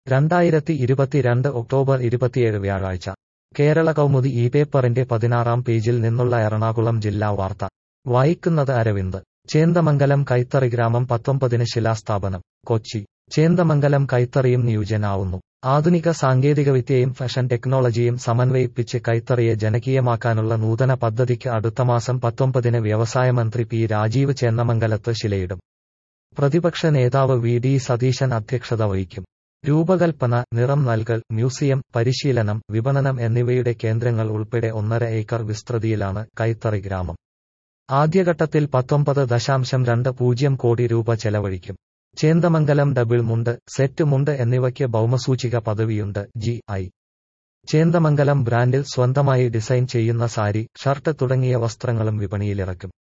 രണ്ടായിരത്തി ഇരുപത്തിരണ്ട് ഒക്ടോബർ ഇരുപത്തിയേഴ് വ്യാഴാഴ്ച കേരള കൗമുദി ഈ പേപ്പറിന്റെ പതിനാറാം പേജിൽ നിന്നുള്ള എറണാകുളം ജില്ലാ വാർത്ത വായിക്കുന്നത് അരവിന്ദ് ചേന്ദമംഗലം കൈത്തറി ഗ്രാമം പത്തൊമ്പതിന് ശിലാസ്ഥാപനം കൊച്ചി ചേന്ദമംഗലം കൈത്തറിയും നിയുജനാവുന്നു ആധുനിക സാങ്കേതികവിദ്യയും ഫാഷൻ ടെക്നോളജിയും സമന്വയിപ്പിച്ച് കൈത്തറിയെ ജനകീയമാക്കാനുള്ള നൂതന പദ്ധതിക്ക് അടുത്ത മാസം പത്തൊമ്പതിന് വ്യവസായമന്ത്രി പി രാജീവ് ചേന്നമംഗലത്ത് ശിലയിടും പ്രതിപക്ഷ നേതാവ് വി ഡി സതീശൻ അധ്യക്ഷത വഹിക്കും രൂപകൽപ്പന നിറം നൽകൽ മ്യൂസിയം പരിശീലനം വിപണനം എന്നിവയുടെ കേന്ദ്രങ്ങൾ ഉൾപ്പെടെ ഒന്നര ഏക്കർ വിസ്തൃതിയിലാണ് കൈത്തറി ഗ്രാമം ആദ്യഘട്ടത്തിൽ പത്തൊമ്പത് ദശാംശം രണ്ട് പൂജ്യം കോടി രൂപ ചെലവഴിക്കും ചേന്ദമംഗലം ഡബിൾ മുണ്ട് സെറ്റ് മുണ്ട് എന്നിവയ്ക്ക് ഭൗമസൂചിക പദവിയുണ്ട് ജി ഐ ചേന്ദമംഗലം ബ്രാൻഡിൽ സ്വന്തമായി ഡിസൈൻ ചെയ്യുന്ന സാരി ഷർട്ട് തുടങ്ങിയ വസ്ത്രങ്ങളും വിപണിയിലിറക്കും